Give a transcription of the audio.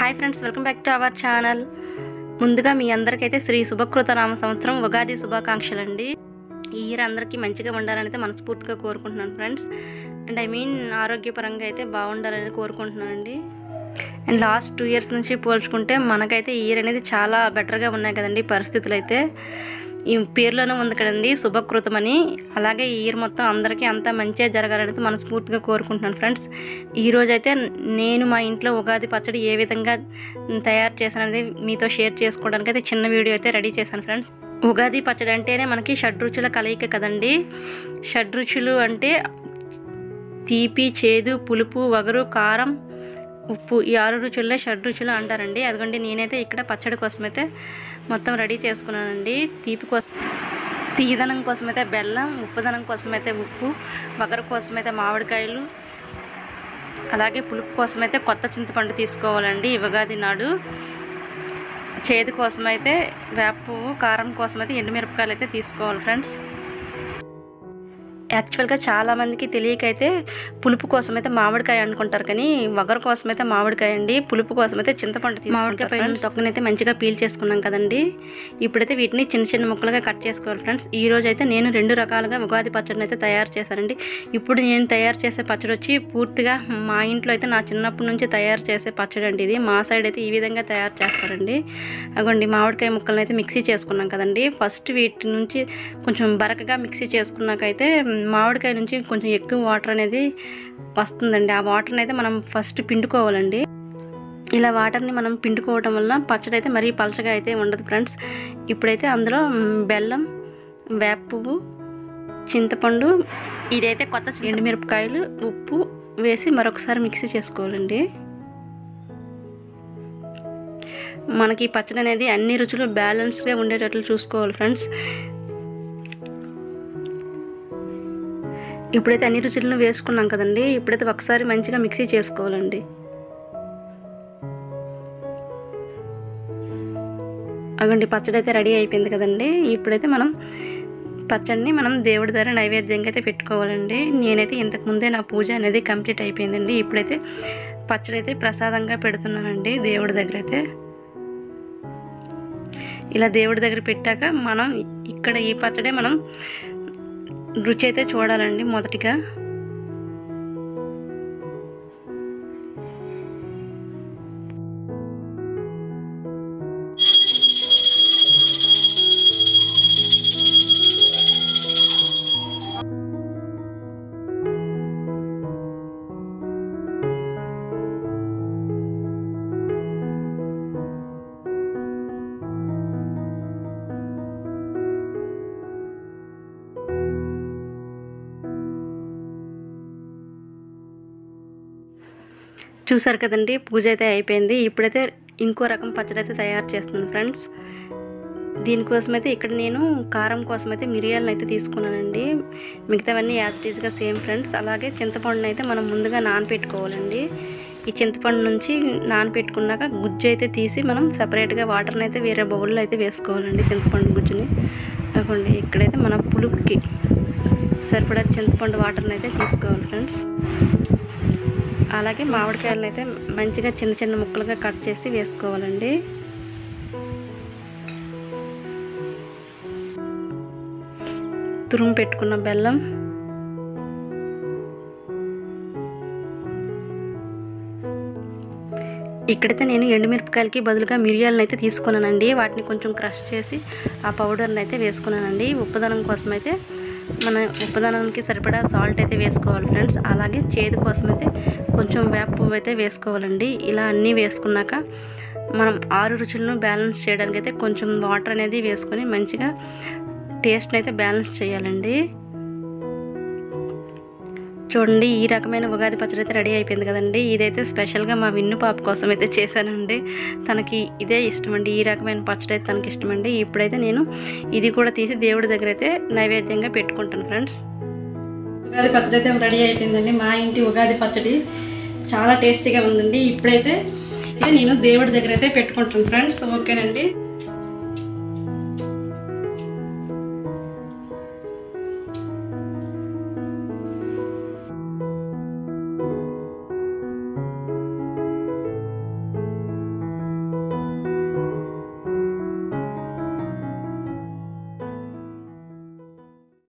hi friends welcome back to our channel ముందుగా మీ అందరికైతే శ్రీ శుభకృత నామ సంవత్సరం ఉగాది శుభాకాంక్షలు అండి ఈ ఇయర్ అందరికీ మంచిగా ఉండాలని అయితే మనస్ఫూర్తిగా కోరుకుంటున్నాను ఫ్రెండ్స్ అండ్ ఐ మీన్ ఆరోగ్యపరంగా అయితే బాగుండాలని కోరుకుంటున్నానండి అండ్ లాస్ట్ టూ ఇయర్స్ నుంచి పోల్చుకుంటే మనకైతే ఈ ఇయర్ అనేది చాలా బెటర్గా ఉన్నాయి కదండి పరిస్థితులు అయితే ఈ పేర్లోనే ఉంది కదండి శుభకృతమని అలాగే ఈ ఇయర్ మొత్తం అందరికీ అంతా మంచిగా జరగాలని మనస్ఫూర్తిగా కోరుకుంటున్నాను ఫ్రెండ్స్ ఈ రోజు అయితే నేను మా ఇంట్లో ఉగాది పచ్చడి ఏ విధంగా తయారు చేశాననేది మీతో షేర్ చేసుకోవడానికి అయితే చిన్న వీడియో అయితే రెడీ చేశాను ఫ్రెండ్స్ ఉగాది పచ్చడి అంటేనే మనకి షడ్రుచుల కలయిక కదండి షడ్రుచులు అంటే తీపి చేదు పులుపు వగరు కారం ఉప్పు ఈ ఆరు రుచుల్లో షడ్ రుచులు అంటారండి అదిగోండి నేనైతే ఇక్కడ పచ్చడి కోసం అయితే మొత్తం రెడీ చేసుకున్నానండి తీపి కోసం తీయదనం కోసం అయితే బెల్లం ఉప్పుదనం కోసం అయితే ఉప్పు వగరు కోసం అయితే మామిడికాయలు అలాగే పులుపు కోసం అయితే కొత్త చింతపండు తీసుకోవాలండి ఈ ఉగాది నాడు చేదు కోసం అయితే వేప పువ్వు కారం కోసం అయితే ఎండుమిరపకాయలు అయితే తీసుకోవాలి ఫ్రెండ్స్ యాక్చువల్గా చాలామందికి తెలియకైతే పులుపు కోసం అయితే మామిడికాయ అనుకుంటారు కానీ వగరు కోసం అయితే మామిడికాయ అండి పులుపు కోసం అయితే చింతపండు మామిడికాయ పైన తొక్కనైతే మంచిగా పీల్ చేసుకున్నాం కదండి ఇప్పుడైతే వీటిని చిన్న చిన్న ముక్కలుగా కట్ చేసుకోవాలి ఫ్రెండ్స్ ఈ రోజు అయితే నేను రెండు రకాలుగా ఉగాది పచ్చడిని అయితే తయారు చేశానండి ఇప్పుడు నేను తయారు చేసే పచ్చడి వచ్చి పూర్తిగా మా ఇంట్లో అయితే నా చిన్నప్పటి నుంచి తయారు చేసే పచ్చడి అండి ఇది మా సైడ్ అయితే ఈ విధంగా తయారు చేస్తారండి అగోండి మామిడికాయ ముక్కలను అయితే మిక్సీ చేసుకున్నాం కదండి ఫస్ట్ వీటి నుంచి కొంచెం బరకగా మిక్సీ చేసుకున్నాకైతే మామిడికాయ నుంచి కొంచెం ఎక్కువ వాటర్ అనేది వస్తుందండి ఆ వాటర్ని అయితే మనం ఫస్ట్ పిండుకోవాలండి ఇలా వాటర్ని మనం పిండుకోవడం వల్ల పచ్చడి అయితే మరీ పలచగా అయితే ఉండదు ఫ్రెండ్స్ ఇప్పుడైతే అందులో మ్, బెల్లం వేప పువ్వు చింతపండు ఇదైతే కొత్త చి- ఎండుమిరపకాయలు ఉప్పు వేసి మరొకసారి మిక్సీ చేసుకోవాలండి మనకి ఈ పచ్చడి అనేది అన్ని రుచులు బ్యాలెన్స్గా ఉండేటట్లు చూసుకోవాలి ఫ్రెండ్స్ ఇప్పుడైతే అన్ని రుచులను వేసుకున్నాం కదండి ఇప్పుడైతే ఒకసారి మంచిగా మిక్సీ చేసుకోవాలండి అగండి పచ్చడి అయితే రెడీ అయిపోయింది కదండి ఇప్పుడైతే మనం పచ్చడిని మనం దేవుడి దగ్గర నైవేద్యంగా అయితే పెట్టుకోవాలండి నేనైతే ఇంతకు ముందే నా పూజ అనేది కంప్లీట్ అయిపోయిందండి ఇప్పుడైతే పచ్చడి అయితే ప్రసాదంగా పెడుతున్నానండి దేవుడి దగ్గర అయితే ఇలా దేవుడి దగ్గర పెట్టాక మనం ఇక్కడ ఈ పచ్చడే మనం రుచి అయితే చూడాలండి మొదటిగా చూసారు కదండి పూజ అయితే అయిపోయింది ఇప్పుడైతే ఇంకో రకం పచ్చడి అయితే తయారు చేస్తున్నాను ఫ్రెండ్స్ దీనికోసం అయితే ఇక్కడ నేను కారం కోసం అయితే మిరియాలను అయితే తీసుకున్నానండి మిగతావన్నీ యాజిటీస్గా సేమ్ ఫ్రెండ్స్ అలాగే చింతపండుని అయితే మనం ముందుగా నానపెట్టుకోవాలండి ఈ చింతపండు నుంచి నానపెట్టుకున్నాక గుజ్జు అయితే తీసి మనం సపరేట్గా వాటర్ని అయితే వేరే బౌల్లో అయితే వేసుకోవాలండి చింతపండు గుజ్జుని అవ్వండి ఇక్కడైతే మన పులుపుకి సరిపడా చింతపండు వాటర్ని అయితే తీసుకోవాలి ఫ్రెండ్స్ అలాగే మామిడికాయలను అయితే మంచిగా చిన్న చిన్న ముక్కలుగా కట్ చేసి వేసుకోవాలండి తురుము పెట్టుకున్న బెల్లం ఇక్కడైతే నేను ఎండుమిరపకాయలకి బదులుగా మిరియాలను అయితే తీసుకున్నానండి వాటిని కొంచెం క్రష్ చేసి ఆ పౌడర్ని అయితే వేసుకున్నానండి ఉప్పుదనం కోసం అయితే మన ఉప్పుదనానికి సరిపడా సాల్ట్ అయితే వేసుకోవాలి ఫ్రెండ్స్ అలాగే చేదు కోసం అయితే కొంచెం వేప పువ్వు అయితే వేసుకోవాలండి ఇలా అన్నీ వేసుకున్నాక మనం ఆరు రుచులను బ్యాలెన్స్ చేయడానికి అయితే కొంచెం వాటర్ అనేది వేసుకొని మంచిగా టేస్ట్ని అయితే బ్యాలెన్స్ చేయాలండి చూడండి ఈ రకమైన ఉగాది పచ్చడి అయితే రెడీ అయిపోయింది కదండి ఇదైతే స్పెషల్గా మా విన్ను పాప కోసం అయితే చేశానండి తనకి ఇదే ఇష్టమండి ఈ రకమైన పచ్చడి అయితే తనకి ఇష్టమండి ఇప్పుడైతే నేను ఇది కూడా తీసి దేవుడి దగ్గర అయితే నైవేద్యంగా పెట్టుకుంటాను ఫ్రెండ్స్ ఉగాది పచ్చడి అయితే రెడీ అయిపోయిందండి మా ఇంటి ఉగాది పచ్చడి చాలా టేస్టీగా ఉందండి ఇప్పుడైతే ఇదే నేను దేవుడి దగ్గర అయితే పెట్టుకుంటాను ఫ్రెండ్స్ ఓకేనండి